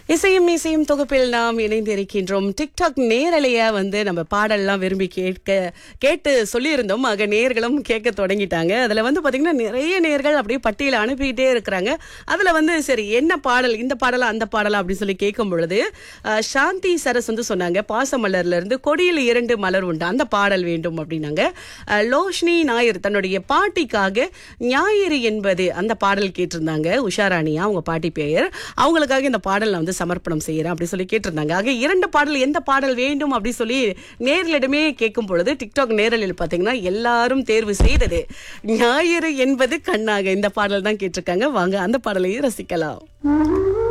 இசையும் இசையும் தொகுப்பில் நாம் இணைந்திருக்கின்றோம் டிக்டாக் நேரலைய வந்து நம்ம பாடல்லாம் விரும்பி கேட்க கேட்டு சொல்லியிருந்தோம் ஆக நேர்களும் கேட்க தொடங்கிட்டாங்க அதுல வந்து பாத்தீங்கன்னா நிறைய நேர்கள் அப்படியே பட்டியல அனுப்பிட்டே இருக்கிறாங்க அதுல வந்து சரி என்ன பாடல் இந்த பாடலா அந்த பாடலா அப்படின்னு சொல்லி கேட்கும் பொழுது அஹ், சாந்தி சரஸ் வந்து சொன்னாங்க பாசமலர்ல இருந்து கொடியில் இரண்டு மலர் உண்டு அந்த பாடல் வேண்டும் அப்படின்னாங்க அஹ், லோஷ்னி நாயர் தன்னுடைய பாட்டிக்காக ஞாயிறு என்பது அந்த பாடல் கேட்டிருந்தாங்க உஷாராணியா அவங்க பாட்டி பெயர் அவங்களுக்காக இந்த பாடல் நான் வந்து சமர்ப்பணம் செய்யறேன் அப்படி சொல்லி கேட்டிருந்தாங்க ஆக இரண்டு பாடல் எந்த பாடல் வேண்டும் அப்படி சொல்லி நேர்களிடமே கேட்கும் பொழுது டிக்டாக் நேரலில் பாத்தீங்கன்னா எல்லாரும் தேர்வு செய்தது ஞாயிறு என்பது கண்ணாக இந்த பாடல் தான் கேட்டிருக்காங்க வாங்க அந்த பாடலையும் ரசிக்கலாம்